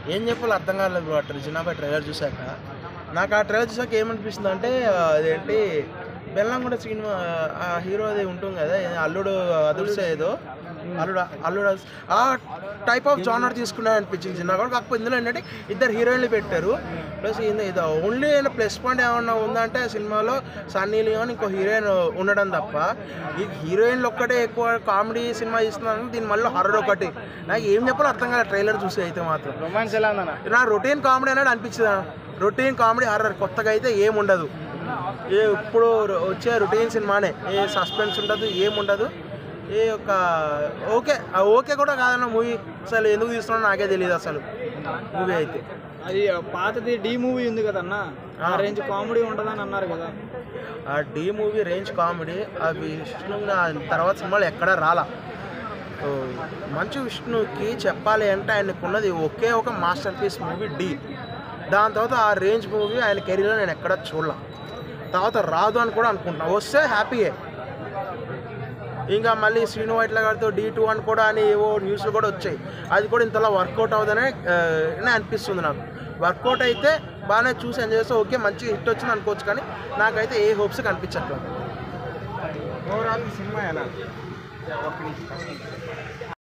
ఏం చెప్పాలో అర్థం కాలేదు బ్రో అట్లా చిన్నపై ట్రైలర్ చూశాక నాకు ఆ ట్రైలర్ చూసాక ఏమనిపిస్తుంది అంటే అదేంటి బెల్లం కూడా సినిమా ఆ హీరో అది ఉంటుంది కదా ఏ- అల్లుడు అదుర్సే ఏదో అల్లుడు అల్లుడు అదుర్సే. ఆ టైప్ ఆఫ్ జానర్ తీసుకున్నాడు అనిపించింది చిన్న కూడా కాకపోతే ఇందులో ఏంటంటే ఇద్దరు హీరోయిన్లు పెట్టారు ప్లస్ ఇది ఇది ఓన్లీ ప్లస్ పాయింట్ ఏమన్నా ఉందంటే సినిమాలో సన్నీ లియోన్ ఇంకో హీరోయిన్ ఉండడం తప్ప ఈ హీరోయిన్లు ఒక్కటే ఎక్కువ కామెడీ సినిమా ఇస్తున్నాను దీని మళ్ళీ హర్రర్ ఒకటి నాకు ఏం చెప్పాలో అర్థం కాలేదు ట్రైలర్ చూసి అయితే మాత్రం రొమాన్స్ ఎలా ఉందన్న నా రొటీన్ కామెడీ అనేది అనిపించింది రొటీన్ కామెడీ హర్రర్ కొత్తగా అయితే ఏం ఉండదు ఏ ఇప్పుడు వచ్చే రొటీన్ సినిమానే ఏ సస్పెన్స్ ఉండదు ఏం ఉండదు ఏ ఒక ఓకే ఆ ఓకే కూడా కాదన్న మూవీ అసలు ఎందుకు తీస్తున్నాడో నాకే తెలియదు అసలు మూవీ అయితే అది పాతది డి మూవీ ఉంది కదన్న ఆ రేంజ్ కామెడీ ఉంటుందని అన్నారు కదా ఆ డి మూవీ రేంజ్ కామెడీ ఆ విష్ణు నా తర్వాత సినిమాలు ఎక్కడా రాలా ఓ, మంచు విష్ణుకి చెప్పాలి అంటే ఆయనకున్నది ఒకే ఒక మాస్టర్ పీస్ మూవీ డి దాని తర్వాత ఆ రేంజ్ మూవీ ఆయన కెరీర్లో నేను ఎక్కడ చూడలా తర్వాత రాదు అని కూడా అనుకుంటున్నా వస్తే హ్యాపీయే ఇంకా మళ్ళీ శ్రీను వైట్ల గారితో డీ టూ అని కూడా అని ఏవో న్యూస్లు కూడా వచ్చాయి అది కూడా ఇంతలా వర్కౌట్ అవుతుందని అనిపిస్తుంది నాకు వర్కౌట్ అయితే బాగానే చూసి ఎంజాయ్ చేస్తే ఓకే మంచి హిట్ వచ్చింది అనుకోవచ్చు కానీ నాకైతే ఏ హోప్స్ కనిపించట్లేదు ఓవరాల్ సినిమా ఎలా